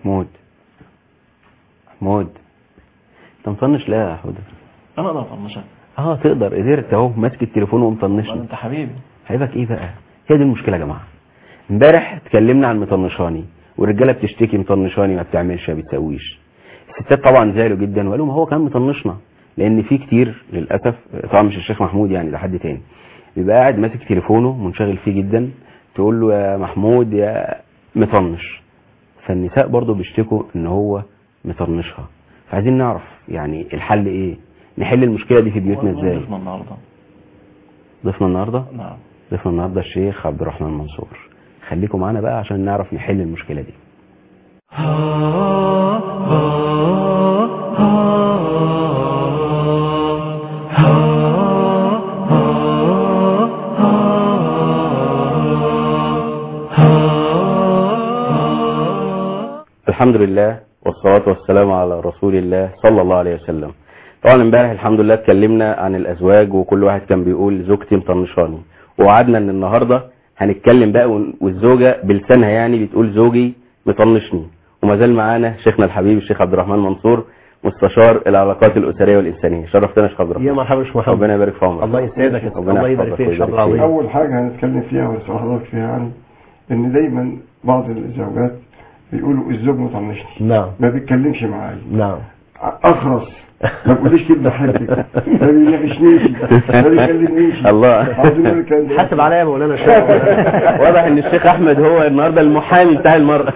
محمود محمود انت مطنش لا يا حوده انا اقدر اطنشك اه تقدر قدرت اهو ماسك التليفون والله ومطنشني انت حبيبي عيبك ايه بقى هي دي المشكله يا جماعه امبارح اتكلمنا عن مطنشاني والرجاله بتشتكي مطنشاني ما بتعملش ما بتسويش الستات طبعا زعلوا جدا وقالوا ما هو كان مطنشنا لان في كتير للاسف طبعا مش الشيخ محمود يعني ده حد تاني بيبقى قاعد ماسك تليفونه منشغل فيه جدا تقول له يا محمود يا مطنش فالنساء برضو بيشتكوا ان هو مطنشها فعايزين نعرف يعني الحل ايه نحل المشكله دي في بيوتنا والله ازاي ضيفنا النهارده ضيفنا النهارده نعم ضيفنا النهارده الشيخ عبد الرحمن منصور خليكم معانا بقى عشان نعرف نحل المشكله دي الحمد لله والصلاة والسلام على رسول الله صلى الله عليه وسلم طبعا امبارح الحمد لله اتكلمنا عن الازواج وكل واحد كان بيقول زوجتي مطنشاني ووعدنا ان النهارده هنتكلم بقى ون- والزوجه بلسانها يعني بتقول زوجي مطنشني وما زال معانا شيخنا الحبيب الشيخ عبد الرحمن منصور مستشار العلاقات الاسريه والانسانيه شرفتنا يا شيخ عبد الرحمن يا مرحبا يا شيخ محمد ربنا يبارك في عمرك الله يسعدك يا ربنا الله يبارك يحفظك فيك ويبارك شر العظيم فيك. أول حاجة هنتكلم فيها ونسأل حضرتك فيها يعني إن دايما بعض الزوجات بيقولوا الزوج مطنشني نعم ما بيتكلمش معايا نعم أخرس ما بقوليش كلمة بحبك ما بيناقشنيش ما بيكلمنيش الله. عاوزين نقول الكلام ده. حاسب عليا يا مولانا شويه واضح ان الشيخ احمد هو النهارده المحامي بتاع المرأة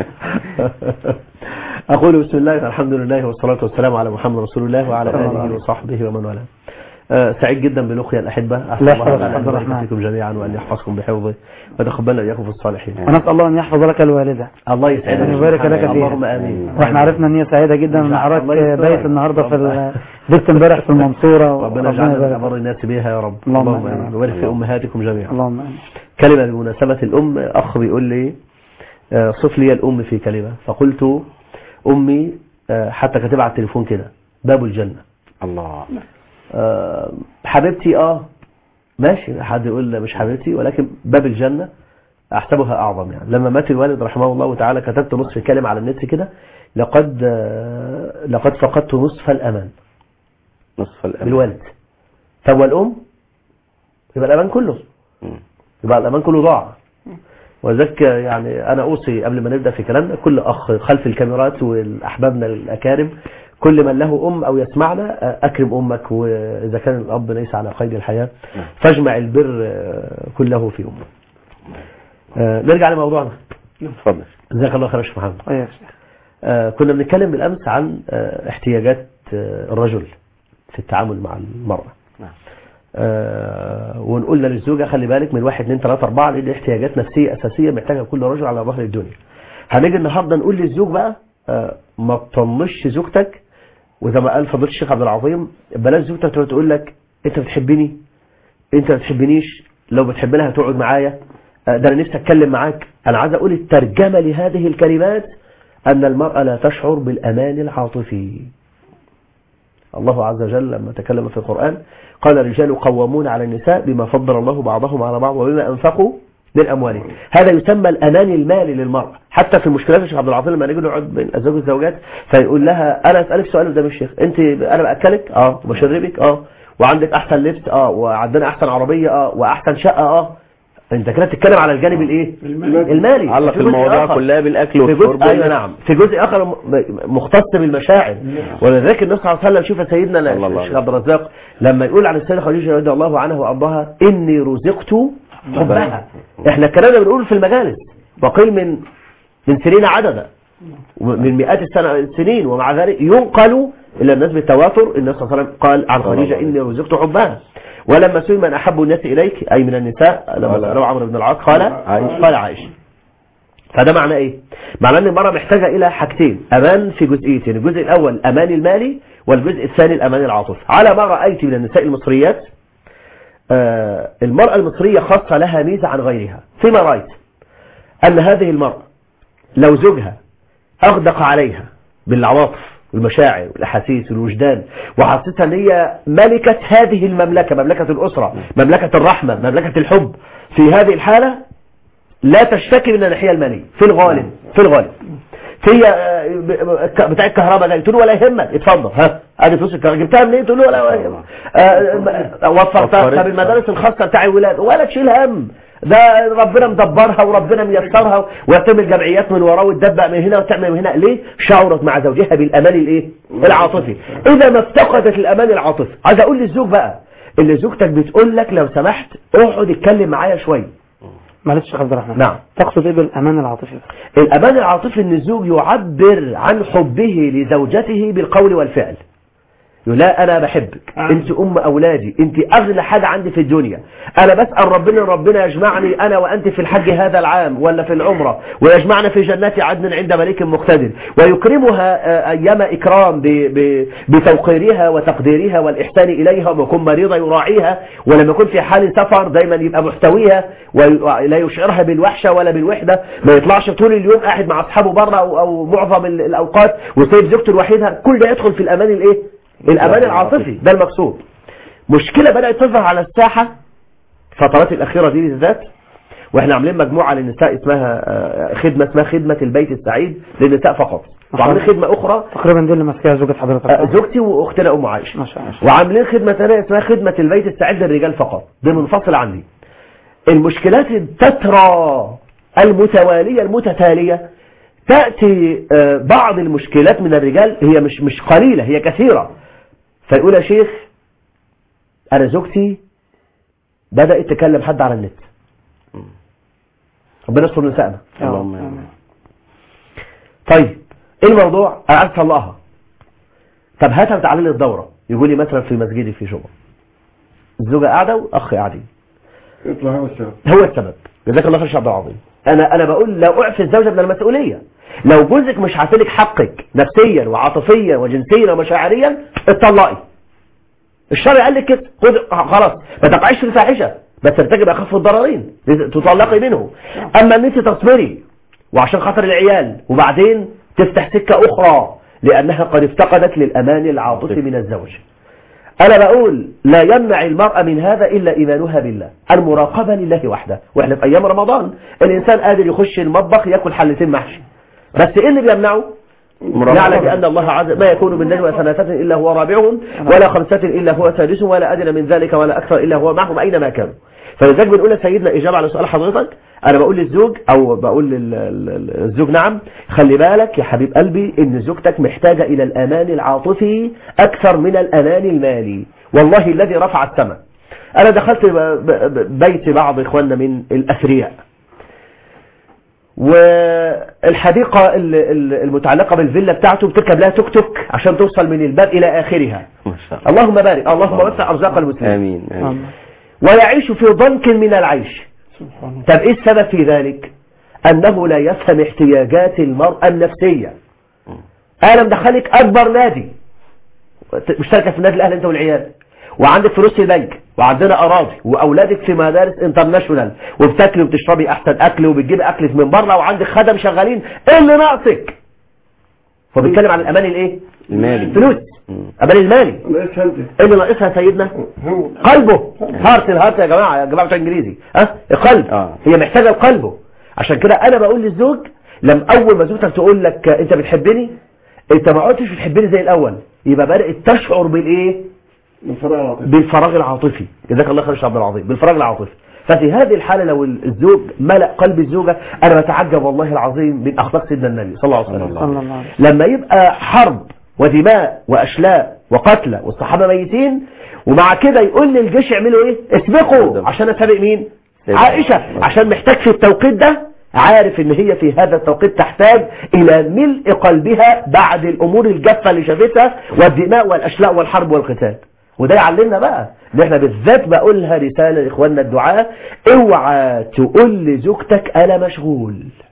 أقول بسم الله الحمد لله والصلاة والسلام على محمد رسول الله وعلى آله وصحبه ومن والاه آه، سعيد جدا بلقيا الأحبة أسأل الله الله يحفظك أن عبد يبارك الرحمن. فيكم جميعا وأن يحفظكم بحفظه ويتقبلنا إياكم في الصالحين ونسأل الله أن يحفظ لك الوالدة الله يسعدك أن يبارك لك فيها. اللهم آمين واحنا عرفنا ان هي سعيدة جدا ان الله حضرتك يسترك. بايت النهاردة في ال- بيت امبارح في المنصورة ربنا يجعلنا من يبارك أبر الناس بها يا رب اللهم اللهم آمين. آمين ويبارك في أمهاتكم جميعا اللهم آمين. كلمة بمناسبة الأم أخ بيقول لي آه، صف لي الأم في كلمة فقلت أمي آه، حتى كاتبها على التليفون كده باب الجنة الله آه، حبيبتي اه ماشي حد يقول مش حبيبتي ولكن باب الجنة احسبها اعظم يعني لما مات الوالد رحمه الله تعالى كتبت نصف كلمة على النت كده لقد آه، لقد فقدت نصف الامان نصف الأمل بالوالد طب والام يبقى الامان كله مم. يبقى الامان كله ضاع وذلك يعني انا اوصي قبل ما نبدا في كلامنا كل اخ خلف الكاميرات والاحبابنا الاكارم كل من له ام او يسمعنا آه، اكرم امك واذا كان الاب ليس على قيد الحياه نعم. فاجمع البر آه، كله في امه آه، نرجع لموضوعنا اتفضل جزاك الله خير يا شيخ محمد طيب يا شيخ. آه، كنا بنتكلم بالامس عن آه، احتياجات آه، الرجل في التعامل مع المراه نعم. آه، ونقولنا للزوجة خلي بالك من واحد اتنين تلاتة أربعة لأن دي احتياجات نفسية أساسية محتاجها كل رجل على ظهر الدنيا هنيجي النهاردة نقول للزوج بقى آه، ما تطنش زوجتك وزي ما قال فضيلة الشيخ عبد العظيم بلاش زوجتك تقعد تقول لك أنت بتحبني أنت ما بتحبنيش لو بتحبني هتقعد معايا آه، ده أنا نفسي أتكلم معاك أنا عايز أقول الترجمة لهذه الكلمات أن المرأة لا تشعر بالأمان العاطفي الله عز وجل لما تكلم في القرآن قال الرجال قوامون على النساء بما فضل الله بعضهم على بعض وبما أنفقوا من أموالهم هذا يسمى الأمان المالي للمرأة حتى في المشكلات الشيخ عبد العظيم لما نيجي نقعد بين الزوج والزوجات فيقول لها أنا أسألك سؤال قدام الشيخ أنت أنا بأكلك أه وبشربك أه وعندك أحسن لبس أه وعندنا أحسن عربية أه وأحسن شقة أه أنت كده بتتكلم على الجانب الإيه؟ المالي علق في جزء الموضوع آخر. كلها بالاكل في والشرب جزء ايوه نعم في جزء اخر م- مختص بالمشاعر ولذلك النبي صلى الله عليه وسلم شوف يا سيدنا صلى الله الشيخ عليه عبد الرزاق لما يقول عن السيده خديجه رضي الله عنها وارضاها اني رزقت حبها احنا الكلام ده بنقول في المجالس وقيل من من سنين عددا من مئات السنة السنين ومع ذلك ينقل إلى الناس بالتواتر النبي صلى الله عليه وسلم قال عن صلى الله خديجة عليه إني رزقت حبها ولما سئل من أحب الناس إليك أي من النساء لما قال سألوا عمرو بن العاص قال عائشة. قال عائشة فده معناه ايه معناه ان المرأة محتاجة الى حاجتين امان في جزئيتين الجزء الاول الامان المالي والجزء الثاني الامان العاطفي على ما رأيت من النساء المصريات آه، المرأة المصرية خاصة لها ميزة عن غيرها فيما رأيت ان هذه المرأة لو زوجها اغدق عليها بالعواطف والمشاعر والاحاسيس والوجدان وحسيتها ان هي ملكة هذه المملكة مملكة الاسرة مملكة الرحمة مملكة الحب في هذه الحالة لا تشتكي من الناحية المالية في الغالب في الغالب في آه، ب- ب- بتاع الكهرباء ده تقول له ولا يهمك اتفضل ها ادي فلوس الكهرباء جبتها منين تقول له ولا يهمك آه، وفرتها وفرت. طب المدارس الخاصه بتاع الولاد ولا تشيل هم ده ربنا مدبرها وربنا ميسرها وتعمل جمعيات من وراه وتدبق من هنا وتعمل من هنا ليه شعرت مع زوجها بالامان الايه العاطفي اذا ما افتقدت الامان العاطفي عايز اقول للزوج بقى اللي زوجتك بتقول لك لو سمحت اقعد اتكلم معايا شويه معلش يا شيخ عبد الرحمن نعم. تقصد ايه بالامان العاطفي الأمان العاطفي أن الزوج يعبر عن حبه لزوجته بالقول والفعل يقول لا أنا بحبك أنت أم أولادي أنت أغلى حاجة عندي في الدنيا أنا بسأل ربنا ربنا يجمعني أنا وأنت في الحج هذا العام ولا في العمرة ويجمعنا في جنات عدن عند ملك مقتدر ويكرمها آه، أيام إكرام ب- ب- بتوقيرها وتقديرها والإحسان إليها وما يكون مريضة يراعيها ولما يكون في حال سفر دايما يبقى محتويها ولا يشعرها بالوحشة ولا بالوحدة ما يطلعش طول اليوم قاعد مع أصحابه بره أو, أو معظم ال- الأوقات وسايب زوجته الوحيدة كل ده يدخل في الأمان الإيه؟ الأمان العاطفي ده المقصود مشكلة بدأت تظهر على الساحة الفترات الأخيرة دي بالذات واحنا عاملين مجموعة للنساء اسمها آه، خدمة اسمها خدمة البيت السعيد للنساء فقط وعاملين خدمة أخرى تقريبا دي اللي ماسكاها زوجة حضرتك آه، زوجتي واختنا ام عائشه ما شاء الله وعاملين خدمه ثانيه اسمها خدمه البيت السعيد للرجال فقط دي منفصله عندي المشكلات التترى المتواليه المتتاليه تاتي آه، بعض المشكلات من الرجال هي مش مش قليله هي كثيره فيقول يا شيخ انا زوجتي بدات تكلم حد على النت ربنا يستر نسائنا اللهم آمين. طيب ايه الموضوع انا عايز اطلقها طب هاتها وتعالى لي الدوره يقول لي مثلا في مسجدي في شغل الزوجه قاعده واخ قاعدين يطلع هو السبب هو السبب جزاك الله خير يا عبد العظيم انا انا بقول لو اعفي الزوجه من المسؤوليه لو جوزك مش عاطلك حقك نفسيا وعاطفيا وجنسيا ومشاعريا اتطلقي الشرع قال لك كده خد خلاص ما تقعيش في الفاحشه بس ترتكب اخف الضررين تطلقي منه اما ان انت تصبري وعشان خاطر العيال وبعدين تفتح سكه اخرى لانها قد افتقدت للامان العاطفي من الزوج أنا بقول لا يمنع المرأة من هذا إلا إيمانها بالله المراقبة لله وحده وإحنا في أيام رمضان الإنسان قادر يخش المطبخ يأكل حلتين محشي بس إيه اللي بيمنعه نعلم بأن الله عز ما يكون من نجوى ثلاثة إلا هو رابعهم ولا خمسة إلا هو سادسهم ولا أدنى من ذلك ولا أكثر إلا هو معهم أينما كانوا فلذلك بنقول لسيدنا إجابة على سؤال حضرتك أنا بقول للزوج أو بقول للزوج نعم خلي بالك يا حبيب قلبي إن زوجتك محتاجة إلى الأمان العاطفي أكثر من الأمان المالي والله الذي رفع السماء أنا دخلت ب- ب- بيت بعض إخواننا من الأثرياء والحديقة ال- ال- المتعلقة بالفيلا بتاعته بتركب لها توك توك عشان توصل من الباب إلى آخرها ما شاء الله اللهم بارك اللهم وسع أرزاق المسلمين امين امين آمين. ويعيش في ضنك من العيش طب ايه السبب في ذلك انه لا يفهم احتياجات المرأة النفسية انا مدخلك اكبر نادي مشتركة في النادي الاهلي انت والعيال وعندك فلوس في البنك وعندنا اراضي واولادك في مدارس انترناشونال وبتاكلي وبتشربي احسن اكل وبتجيبي اكل من بره وعندك خدم شغالين ايه اللي ناقصك فبيتكلم عن الامان الايه المالي فلوس مم. امان المالي الله يسهل ايه اللي ناقصها يا سيدنا هو قلبه هارت الهارت يا جماعة يا جماعة بتوع انجليزي ها القلب آه. هي محتاجة لقلبه عشان كده انا بقول للزوج لما اول ما زوجتك تقول لك انت بتحبني انت ما عدتش بتحبني زي الاول يبقى بدات تشعر بالايه من فراغ العاطفي بالفراغ العاطفي جزاك الله خير يا شيخ عبد العظيم بالفراغ العاطفي ففي هذه الحالة لو الزوج ملأ قلب الزوجة أنا بتعجب والله العظيم من أخلاق سيدنا النبي صلى الله عليه وسلم صلى الله عليه وسلم لما يبقى حرب ودماء وأشلاء وقتلى والصحابة ميتين ومع كده يقول للجيش يعملوا ايه اسبقوا عشان اسابق مين عائشة عشان محتاج في التوقيت ده عارف ان هي في هذا التوقيت تحتاج الى ملء قلبها بعد الامور الجافة اللي شافتها والدماء والاشلاء والحرب والقتال وده يعلمنا بقى ان احنا بالذات بقولها رسالة لاخواننا الدعاء اوعى تقول لزوجتك انا مشغول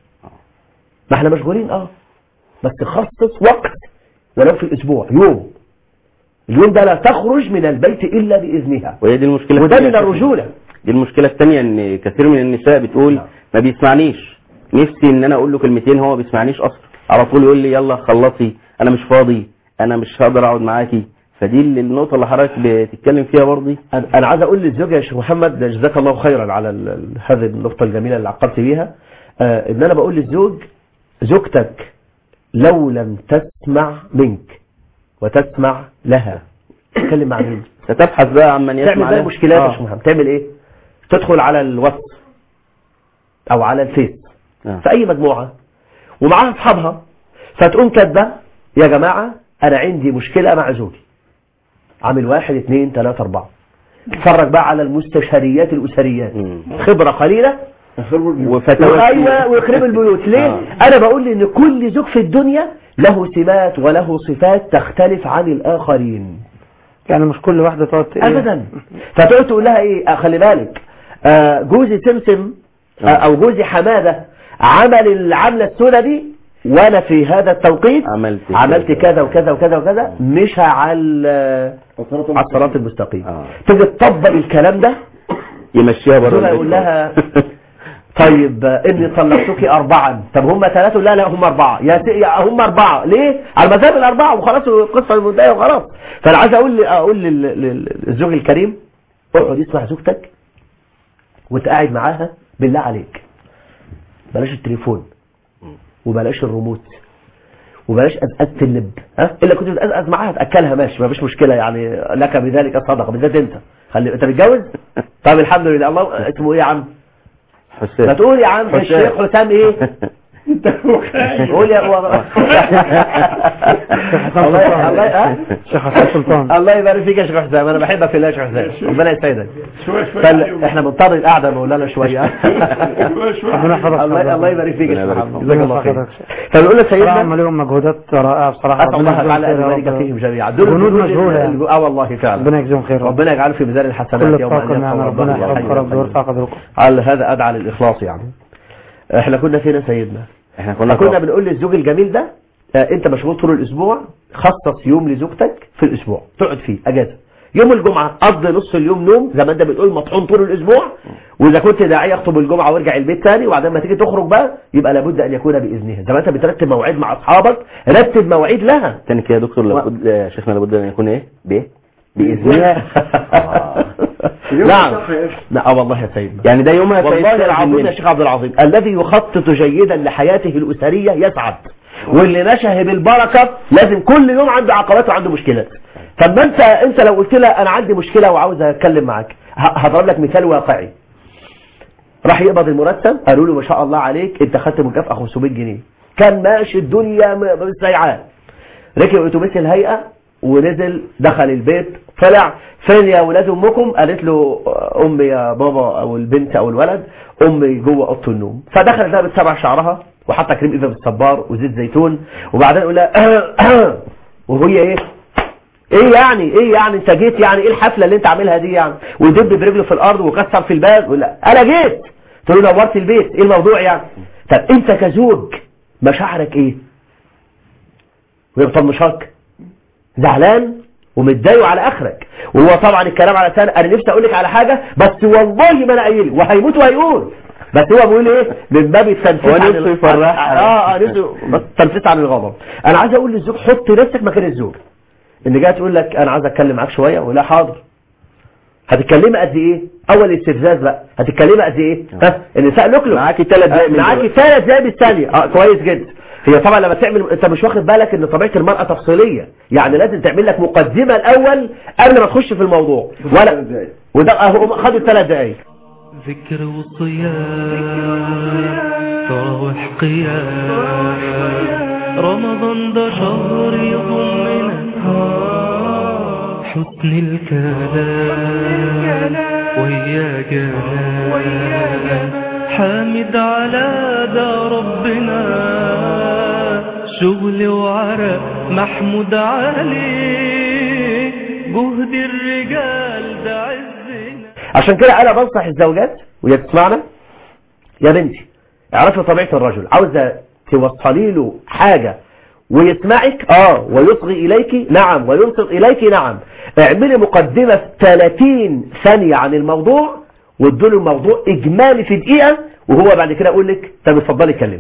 ما احنا مشغولين اه بس خصص وقت ولو في الاسبوع يوم اليوم ده لا تخرج من البيت الا باذنها وهي دي المشكله وده الثانية من يا شيخ. الرجولة دي المشكله الثانيه ان كثير من النساء بتقول نعم. ما بيسمعنيش نفسي ان انا اقول له كلمتين هو ما بيسمعنيش اصلا على طول يقول لي يلا خلصي انا مش فاضي انا مش هقدر اقعد معاكي فدي اللي- النقطه اللي حضرتك بتتكلم فيها برضه انا أنا عايز اقول للزوج يا شيخ محمد جزاك الله خيرا على ال- ال- هذه النقطة الجميلة اللي عقبت بيها آه ان انا بقول للزوج زوجتك لو لم تسمع منك وتسمع لها تتكلم مع مين ستبحث بقى عن من تعمل يسمع بقى له. مشكلات يا آه. شيخ محمد تعمل ايه تدخل على الواتس او على الفيس آه. في اي مجموعة ومعاها اصحابها فتقوم كاتبه يا جماعة انا عندي مشكلة مع زوجي عامل واحد اثنين ثلاثة اربعة اتفرج بقى على المستشاريات الاسريات مم. خبرة قليلة يخربوا البيوت وفتاوى ايوه ويخرب البيوت ليه آه. انا بقول ان كل زوج في الدنيا له سمات وله صفات تختلف عن الاخرين يعني مش كل واحدة تقعد ت- ابدا فتقعد تقول لها ايه آه، خلي بالك آه، جوزي سمسم آه، او جوزي حماده عمل العمله السوداء دي وانا في هذا التوقيت عملت عملت كذا وكذا وكذا وكذا مش على على الصراط المستقيم آه. تيجي تطبق الكلام ده يمشيها بره زوجها البيت يقول لها طيب آه، اني طلقتك اربعا طب هم ثلاثه لا لا هم اربعه يا س- يا هم اربعه ليه على مذهب الاربعه وخلاص القصه منتهيه وخلاص فانا عايز اقول اقول لل- لل- للزوج الكريم اقعد اسمع زوجتك وانت قاعد معاها بالله عليك بلاش التليفون وبلاش الريموت وبلاش أزأزة اللب ها الا كنت بتأزأز معاها تاكلها ماشي ما فيش مشكله يعني لك بذلك صدقه بالذات انت خلي انت متجوز طب الحمد لله الله اسمه ايه يا عم حسين ما تقول يا عم حسام. الشيخ حسام ايه قول يا الله الله ها؟ شيخ حسن سلطان الله يبارك فيك يا شيخ حسام انا بحبك في الله يا شيخ حسام ربنا يسعدك شوية شوية فال- احنا بنضطر القعده مولانا شويه شوية شوية ربنا يحفظك الله الله يبارك فيك يا شيخ ربنا يبارك محمد فيك. جزاك الله خير يحفظك. فنقول صراحة لسيدنا عملهم مجهودات رائعة بصراحة اسال الله يجزيهم تعالى ان خير يا يبارك رب. فيهم جميعا دول جنود دول مجهولة ال- يعني. اه والله فعلا ربنا يجزيهم خير يا رب. ربنا يجعله في ميزان الحسنات كل يوم ان الطاقم يعني يلقى ربنا الله يحفظك حي يا رب ويقيم. ويرفع قدركم على هذا ادعى للاخلاص يعني احنا كنا فين يا سيدنا احنا كنا كنا بنقول للزوج الجميل ده آه، انت مشغول طول الاسبوع خصص يوم لزوجتك في الاسبوع تقعد فيه اجازه يوم الجمعه قضي نص اليوم نوم زي ما انت بتقول مطحون طول الاسبوع واذا كنت داعيه اخطب الجمعه وارجع البيت تاني وبعدين ما تيجي تخرج بقى يبقى لابد ان يكون باذنها زي ما انت بترتب مواعيد مع اصحابك رتب مواعيد لها تاني كده يا دكتور و- لابد يا شيخنا لابد ان يكون ايه بايه باذنها آه. يوم نعم الصبح يا أخي. لا اه والله يا سيدنا يعني ده يومها والله سيستلزم العظيم يا منه. شيخ عبد العظيم الذي يخطط جيدا لحياته الأسرية يسعد واللي نشأ بالبركة لازم كل يوم عنده عقبات وعنده مشكلات طب ما انت انت لو قلت لها انا عندي مشكلة وعاوز اتكلم معاك ه- هضرب لك مثال واقعي راح يقبض المرتب قالوا له ما شاء الله عليك انت خدت مكافأة 500 جنيه كان ماشي الدنيا م- سيعان ركب اتوبيس الهيئة ونزل دخل البيت طلع فين يا ولاد امكم قالت له امي يا بابا او البنت او الولد امي جوه اوضه النوم فدخل ده بتسرع شعرها وحط كريم ايفا بالصبار وزيت زيتون وبعدين يقول لها وهي ايه ايه يعني ايه يعني انت جيت يعني ايه الحفله اللي انت عاملها دي يعني ويدب برجله في الارض وكسر في الباب ولا انا جيت تقول له نورت البيت ايه الموضوع يعني طب انت كزوج مشاعرك ايه وهي مطنشاك زعلان ومتضايق على اخرك وهو طبعا الكلام على لسان انا نفسي اقول لك على حاجه بس والله ما انا قايل وهيموت وهيقول بس هو بيقول ايه من باب التنفيس هو عن نفسه ال- يفرحها. اه اه نفسه بس تنفيس عن الغضب انا عايز اقول للزوج حط نفسك مكان الزوج ان جايه تقول لك انا عايز اتكلم معاك شويه ولا حاضر هتتكلمي قد ايه اول استفزاز بقى هتتكلمي قد ايه ها النساء لكلك معاكي ثلاث دقايق من معاكي دلوقتي. ثلاث دقايق بالثانيه اه كويس جدا هي طبعا لما تعمل انت مش واخد بالك ان طبيعه المراه تفصيليه يعني لازم تعمل لك مقدمه الاول قبل ما تخش في الموضوع ثلاث ولا دقايق. وده اهو خدوا الثلاث دقايق ذكر وصيام تراوح قيام رمضان ده شهر يضمنا حسن الكلام ويا جمال حامد على ده ربنا شغل وعرق محمود عليه جهد الرجال ده عزنا عشان كده انا بنصح الزوجات وهي بتسمعنا يا بنتي اعرفي طبيعه الرجل عاوزه توصلي له حاجه ويسمعك اه ويصغي اليك نعم وينصت اليك نعم اعملي مقدمه في 30 ثانيه عن الموضوع وادوا الموضوع اجمالي في دقيقه وهو بعد كده يقول لك طب اتفضلي اتكلمي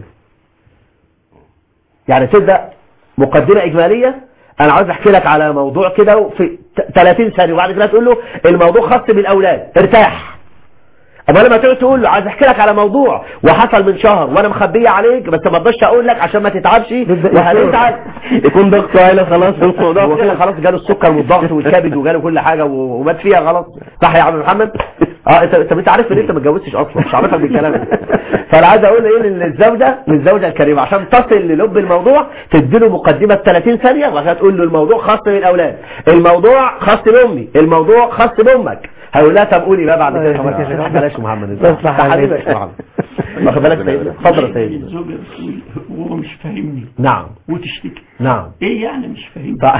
يعني تبدا مقدمه اجماليه انا عاوز احكي لك على موضوع كده في ت- 30 ثانيه وبعد كده تقول له الموضوع خاص بالاولاد ارتاح اما لما تقعد تقول له عايز احكي لك على موضوع وحصل من شهر وانا مخبيه عليك بس ما رضيتش اقول لك عشان ما تتعبش وهتتعب يكون ضغطه عالي خلاص في الموضوع هو كده خلاص جاله السكر والضغط والكبد وجاله كل حاجه و- ومات فيها خلاص صح يا عم محمد اه انت انت انت عارف ان انت ما اتجوزتش اصلا مش عارفك بالكلام ده فانا عايز اقول ايه للزوجه للزوجه الكريمه عشان تصل للب الموضوع تديله مقدمه 30 ثانيه وبعد كده تقول له الموضوع خاص بالاولاد الموضوع خاص بامي الموضوع خاص بامك هيقول لها طب قولي بقى بعد كده الله يخليك يا شيخ. بلاش يا محمد تصلح ده حبيبي عليك. يا شيخ محمد واخد بالك سيدنا اتفضل يا سيدنا الزوجة بتقول هو مش فاهمني نعم وتشتكي نعم ايه يعني مش فاهمني ف...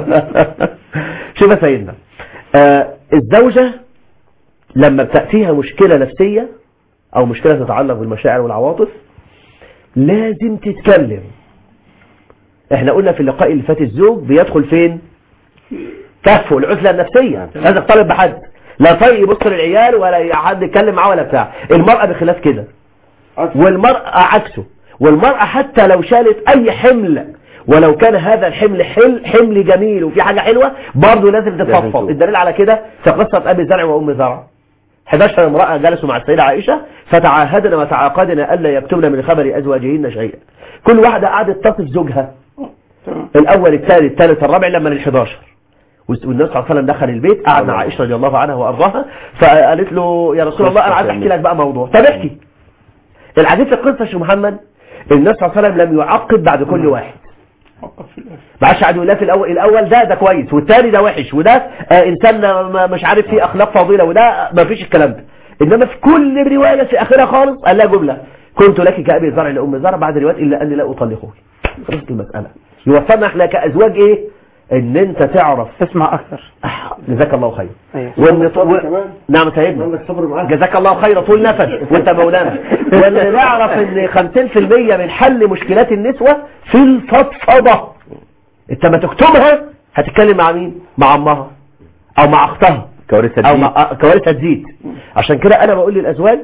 شوف يا سيدنا آه الزوجة لما بتأتيها مشكلة نفسية أو مشكلة تتعلق بالمشاعر والعواطف لازم تتكلم احنا قلنا في اللقاء اللي فات الزوج بيدخل فين كفه العزلة النفسية لازم يختلط بحد لا طيب يبص للعيال ولا حد يتكلم معاه ولا بتاع المرأة بخلاف كده والمرأة عكسه والمرأة حتى لو شالت أي حمل ولو كان هذا الحمل حل حمل جميل وفي حاجة حلوة برضه لازم تتفضفض تقول. الدليل على كده في قصة أبي زرع وأم زرع 11 امرأة جلسوا مع السيدة عائشة فتعاهدن وتعاقدن ألا يكتبن من خبر أزواجهن شيئا كل واحدة قعدت تصف زوجها تمام الأول الثاني الثالث الرابع لما ال11 والنبي صلى الله عليه وسلم دخل البيت قعد مع عائشة رضي الله عنها وأرضاها فقالت له يا رسول الله أنا عايز أحكي لك بقى موضوع طب احكي العجيب في القصة يا شيخ محمد النبي صلى الله عليه وسلم لم يعقب بعد كل واحد وقف في الاخر ما عادش قاعد يقول لها في الاول الاول ده ده كويس والثاني ده وحش وده آه انسان ما- مش عارف فيه اخلاق فضيله وده ما فيش الكلام ده انما في كل روايه في اخرها خالص قال لها جمله كنت لك كابي زرع لام زرع بعد روايه الا اني لا اطلقه خلصت المساله يوصلنا احنا كازواج ايه ان انت تعرف تسمع اكثر آه، جزاك الله خير ايوه وان صبر و... كمان. نعم سيدنا عندك صبر معاه جزاك الله خير طول نفس وانت مولانا وان نعرف ان 50% من حل مشكلات النسوة في الفضفضة انت ما تكتبها هتتكلم مع مين مع امها او مع اختها كوارث او الدين مع آه، كوارثها تزيد عشان كده انا بقول للازواج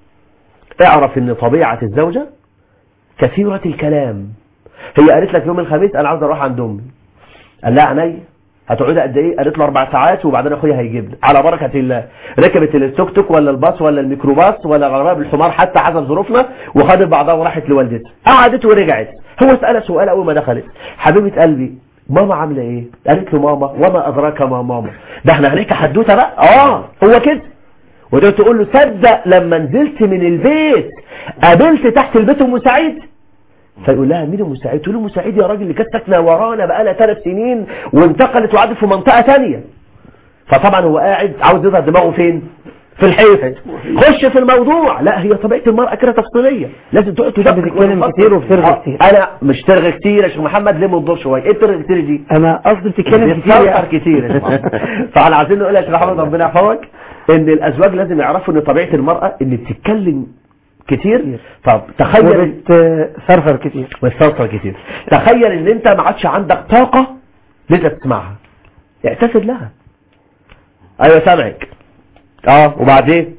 اعرف ان طبيعة الزوجة كثيرة الكلام هي قالت لك يوم الخميس انا عاوز اروح عند امي قال لها عينيا هتقعدي قد ايه قالت له اربع ساعات وبعدين اخويا هيجيب على بركه الله ركبت التوك توك ولا الباص ولا الميكروباص ولا العربيه بالحمار حتى حسب ظروفنا وخدت بعضها وراحت لوالدتها قعدت ورجعت هو سالها سؤال اول ما دخلت حبيبه قلبي ماما عامله ايه قالت له ماما وما ادراك ما ماما ده احنا هنحكي حدوته بقى اه هو كده وده تقول له صدق لما نزلت من البيت قابلت تحت البيت ام سعيد فيقول لها مين ام سعيد تقول له ام سعيد يا راجل اللي كانت ساكنه ورانا بقى لها ثلاث سنين وانتقلت وقعدت في منطقه ثانيه فطبعا هو قاعد عاوز يظهر دماغه فين في الحيط خش في الموضوع لا هي طبيعه المراه كده تفصيليه لازم تقعد تدقق بتتكلم وتفصل. كتير وبترغي آه، كتير. انا مش ترغي كتير يا شيخ محمد ليه الدور شويه ايه الترغي كتير دي انا قصدي بتتكلم كتير بيتكلم يعني. كتير يا شيخ محمد. فاحنا عايزين نقول يا شيخ محمد ربنا يحفظك ان الازواج لازم يعرفوا ان طبيعه المراه ان بتتكلم كتير طب تخيل وبتفرفر كتير والصلصه كتير تخيل ان انت ما عادش عندك طاقه لسه تسمعها اعتذر لها ايوه سامعك اه وبعدين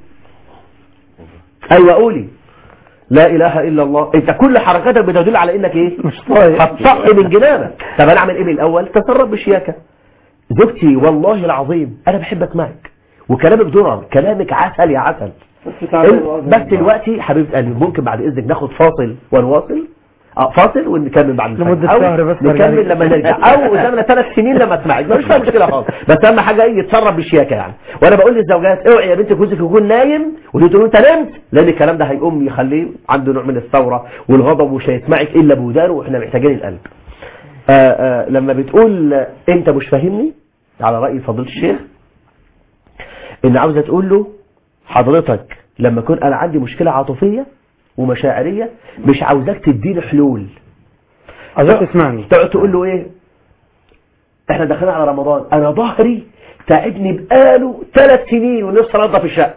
ايوه قولي لا اله الا الله انت كل حركاتك بتدل على انك ايه مش طايق هتصق من جنابك طب انا اعمل ايه من الاول تصرف بشياكه زوجتي والله العظيم انا بحب اسمعك وكلامك درر كلامك عسل يا عسل بس تعالوا بس دلوقتي حبيبه قلبي ممكن بعد اذنك ناخد فاصل ونواصل اه فاصل ونكمل بعد الفجر. لمدة أو شهر بس نرجع نكمل لك. لما نرجع او قدامنا ثلاث سنين لما اسمعك مش فيها مشكله خالص بس اهم حاجه ايه يتصرف بشياكه يعني وانا بقول للزوجات اوعي يا بنت جوزك يكون نايم وتقول له انت نمت لان الكلام ده هيقوم يخليه عنده نوع من الثوره والغضب ومش هيسمعك الا بودانه واحنا محتاجين القلب آآ آآ لما بتقول آه، انت مش فاهمني على راي فضيله الشيخ ان عاوزه تقول له حضرتك لما اكون انا عندي مشكله عاطفيه ومشاعريه مش عاوزاك تديني حلول عايزك تسمعني تقعد تقول له ايه احنا داخلين على رمضان انا ظهري تعبني بقاله ثلاث سنين ونفسي انضف الشقه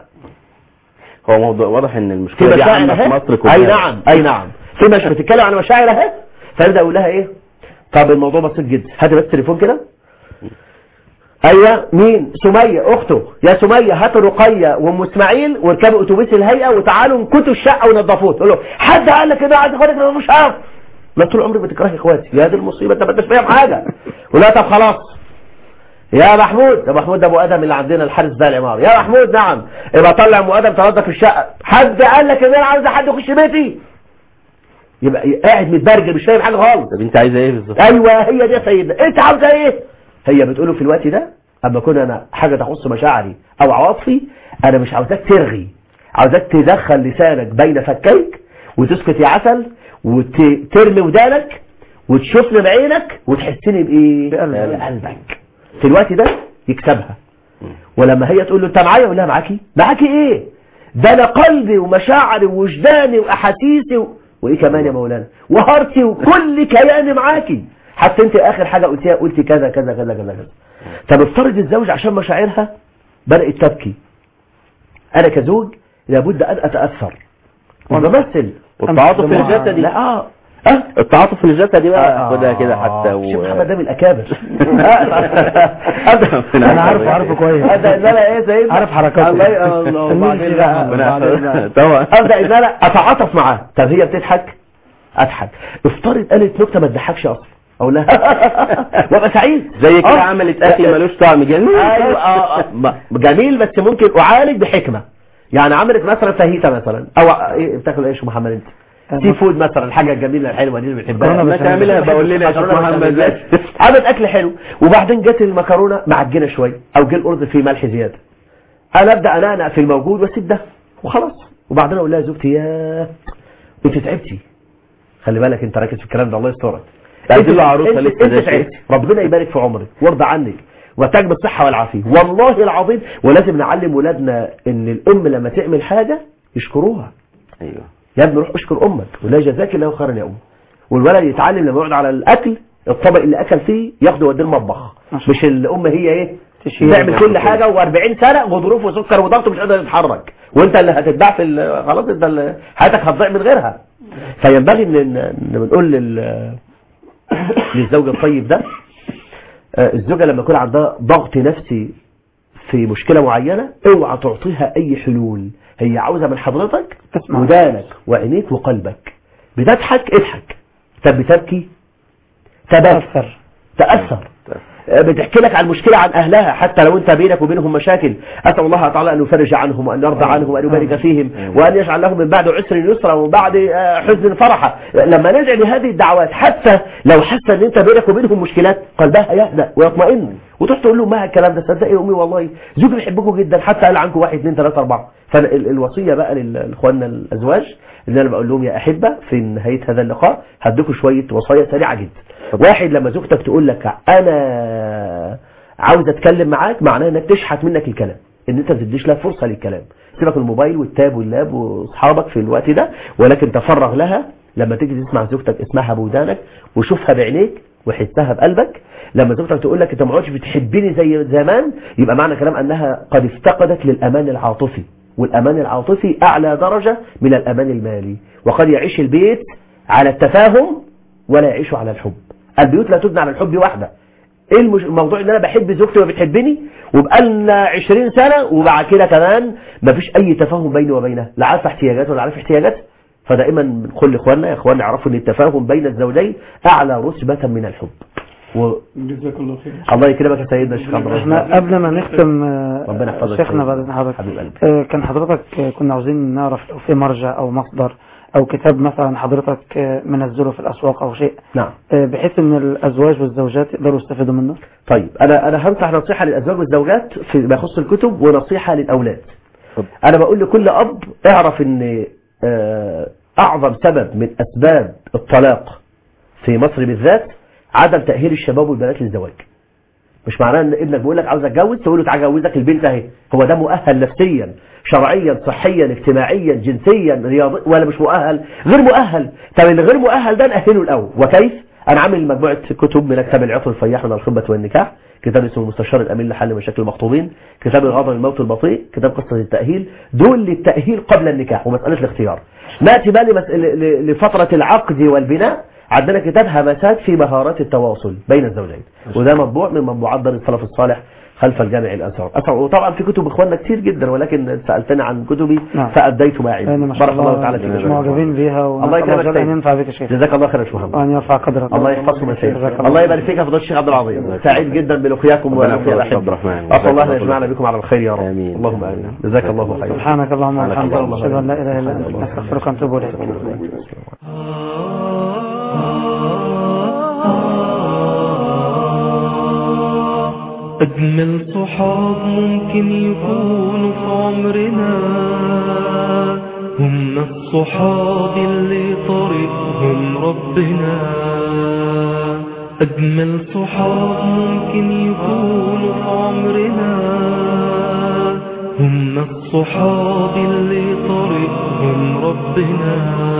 هو موضوع واضح ان في المشكله دي مشاعر عامه في اهي مصر كلها اي نعم اي نعم في مش بتتكلم عن مشاعر اهي فابدا اقول لها ايه طب الموضوع بسيط جدا هاتي بس التليفون كده ايوه مين سميه اخته يا سميه هاتوا رقيه وام اسماعيل واركبوا اتوبيس الهيئه وتعالوا انكتوا الشقه ونضفوها تقول له حد قال لك كده عايز اخدك انا مش عارف لا طول عمري بتكره اخواتي يا دي المصيبه انت ما انتش فاهم حاجه ولا طب خلاص يا محمود يا محمود ده ابو ادم اللي عندنا الحارس بتاع العماره يا محمود نعم يبقى طلع ابو ادم تنظف الشقه حد قال لك ان انا عاوز حد يخش بيتي يبقى قاعد متبرجل مش فاهم حاجه خالص طب انت عايزه ايه بالظبط ايوه هي دي يا سيدنا انت عاوزه ايه هي بتقوله في الوقت ده اما اكون انا حاجه تخص مشاعري او عواطفي انا مش عاوزاك ترغي عاوزاك تدخل لسانك بين فكيك وتسكت يا عسل وترمي ودانك وتشوفني بعينك وتحسني بايه بقلبك. بقلبك في الوقت ده يكسبها ولما هي تقول له انت معايا يقول لها معاكي معاكي ايه ده انا قلبي ومشاعري ووجداني واحاسيسي و... وايه كمان يا مولانا وهارتي وكل كياني معاكي حتى انت اخر حاجه قلتيها قلتي كذا كذا كذا كذا كذا طب افترض الزوج عشان مشاعرها بدات تبكي انا كزوج لابد ان اتاثر وبمثل والتعاطف أمس دموع- الجسدي لا اه اه التعاطف الجسدي بقى آه. خدها كده حتى و... شوف محمد ده من الاكابر انا عارفه عارفه كويس ابدا ان انا ايه سيدنا عارف حركاته. الله ي- الله الميل وبعدين فيه بقى- رحمة. وبعدين بقى. طبعا ابدا ان انا اتعاطف معاه طب هي بتضحك اضحك افترض قالت نكته ما تضحكش اصلا اقول لها وابقى سعيد زي كده آه. عملت اكل ملوش طعم جميل ايوه اه آه. جميل بس ممكن اعالج بحكمه يعني عملت مثلا فاهيتا مثلا او ايه بتاكل ايش محمد انت سي فود مثلا الحاجه الجميله الحلوه دي اللي بنحبها مكرونة ما بشاميل. تعملها بقول لنا يا شيخ مكرونة محمد بشاميل. بس عملت اكل حلو وبعدين جت المكرونه معجنه شويه او جه الارز فيه ملح زياده انا ابدا انقنق في الموجود واسيب ده وخلاص وبعدين اقول لها زوجتي يا انت تعبتي خلي بالك انت راكز في الكلام ده الله يسترك عايزين له عروسة انت, لسه انت ده شيء. تعبتي ربنا يبارك في عمرك ويرضى عنك وتاج بالصحه والعافيه والله العظيم ولازم نعلم ولادنا ان الام لما تعمل حاجه يشكروها ايوه يا ابني روح اشكر امك ولا جزاك الله خيرا يا ام والولد يتعلم لما يقعد على الاكل الطبق اللي اكل فيه ياخده يوديه المطبخ مش الام هي ايه تشيل تعمل وتاخد كل حاجه و40 سنه وظروف وسكر وضغط ومش قادر تتحرك وانت اللي هتتباع في ال- خلاص انت اللي حياتك هتضيع من غيرها فينبغي ان ان إن بنقول لل للزوج الطيب ده آه، الزوجه لما يكون عندها ضغط نفسي في مشكله معينه اوعى تعطيها اي حلول هي عاوزه من حضرتك تسمع. ودانك وعينيك وقلبك بتضحك اضحك طب بتبكي تبكي تأثر تأثر بتحكي لك عن مشكلة عن أهلها حتى لو أنت بينك وبينهم مشاكل أسأل الله تعالى أن يفرج عنهم وأن يرضى عنهم وأن يبارك فيهم وأن يجعل لهم من بعد عسر يسرا ومن بعد آه، حزن فرحة لما نرجع لهذه الدعوات حتى لو حس أن أنت بينك وبينهم مشكلات قلبها يهدأ ويطمئن وتروح تقول لهم ما الكلام ده صدقي يا أمي والله زوجي بيحبكم جدا حتى قال عنكم واحد اثنين ثلاثة أربعة فالوصية بقى لإخواننا الأزواج اللي أنا بقول لهم يا أحبة في نهاية هذا اللقاء هديكم شوية وصايا سريعة جدا واحد لما زوجتك تقول لك انا عاوز اتكلم معاك معناه انك تشحت منك الكلام ان انت ما تديش لها فرصه للكلام سيبك من الموبايل والتاب واللاب واصحابك في الوقت ده ولكن تفرغ لها لما تيجي تسمع زوجتك اسمعها بودانك وشوفها بعينيك وحسها بقلبك لما زوجتك تقول لك انت ما عدتش بتحبني زي زمان يبقى معنى كلام انها قد افتقدت للامان العاطفي والامان العاطفي اعلى درجه من الامان المالي وقد يعيش البيت على التفاهم ولا يعيشوا على الحب البيوت لا تبنى على الحب وحده ايه المش... الموضوع ان انا بحب زوجتي وبتحبني وبقالنا 20 سنه وبعد كده كمان مفيش اي تفاهم بيني وبينها لا عارفه احتياجاتها ولا عارف احتياجاتها فدائما بنقول لاخواننا يا اخواننا يعرفوا ان التفاهم بين الزوجين اعلى رتبه من الحب و... جزاك الله خير الله يكرمك يا سيدنا الشيخ عبد الرحمن احنا قبل ما نختم آه، ربنا يحفظك شيخنا سيدي. بعد إذن حضرتك حبيب قلبي آه، كان حضرتك آه، كنا عاوزين نعرف لو في مرجع او مصدر او كتاب مثلا حضرتك آه، منزله في الاسواق او شيء نعم آه، بحيث ان الازواج والزوجات يقدروا يستفيدوا منه طيب انا انا هنصح نصيحه للازواج والزوجات فيما يخص الكتب ونصيحه للاولاد اتفضل. انا بقول لكل اب اعرف ان آه، اعظم سبب من اسباب الطلاق في مصر بالذات عدم تاهيل الشباب والبنات للزواج مش معناه ان ابنك بيقول لك عاوز اتجوز تقول له تعالى اجوزك البنت اهي هو ده مؤهل نفسيا شرعيا صحيا اجتماعيا جنسيا رياضيا ولا مش مؤهل غير مؤهل طب اللي غير مؤهل ده نأهله الاول وكيف انا عامل مجموعه كتب من كتاب العطر الفياح من الخطبه والنكاح كتاب اسمه المستشار الامين لحل مشاكل المخطوبين كتاب الغضب الموت البطيء كتاب قصه التاهيل دول للتاهيل قبل النكاح ومساله الاختيار ناتي بقى لمس... ل- ل- لفتره العقد والبناء عندنا كتاب همسات في مهارات التواصل بين الزوجين وده مطبوع من مطبوعات دار السلف الصالح خلف الجامع الازهر أسعد وطبعا في كتب اخواننا كتير جدا ولكن سالتني عن كتبي نعم. فاديت ما لأن عندي ما شاء بارك الله الله تعالى فيك يا شيخ. معجبين بيها الله ونسأل يكرمك الله أن تاني. ينفع بك يا شيخ جزاك الله خير يا شيخ محمد وأن يرفع قدرك الله يحفظكم يا شيخ جزاك الله الله يبارك فيك يا فضيله الشيخ عبد العظيم سعيد جدا بلقياكم ربنا ولقيا يحفظك يا الاحبه عبد الرحمن. اسال الله ان جزاك الله يجمعنا بكم على الخير يا رب آمين. اللهم امين جزاك الله خيرا سبحانك اللهم وبحمدك الله. أشهد أن لا إله إلا أنت نستغفرك ونتوب إليك أجمل صحاب ممكن يكونوا في عمرنا هم الصحاب اللي طريقهم ربنا أجمل صحاب ممكن يكونوا في عمرنا هم الصحاب اللي طريقهم ربنا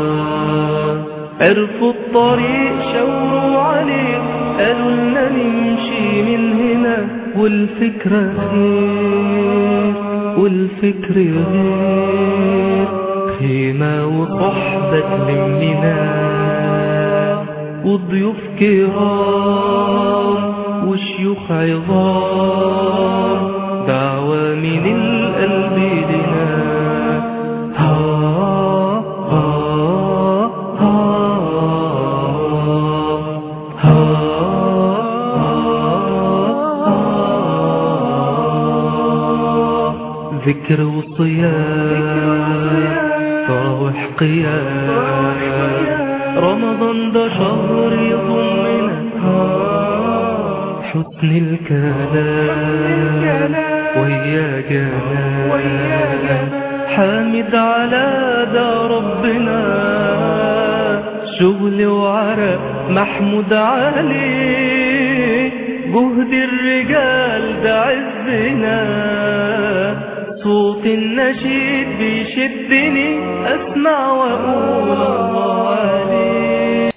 عرفوا الطريق شاوروا عليه قالوا لنا نمشي من هنا والفكرة خير والفكر غير خيمة وصحبة تلمنا وضيوف كرام وشيوخ عظام دعوة من القلب لنا ها ها ها ها ذكر وصيام تراوح قيام رمضان ده شهر يضمنا حسن الكلام ويا جمال حامد على ده ربنا شغل وعرق محمود عليه جهد الرجال ده عزنا صوت النشيد بيشدني اسمع واقول الله عليه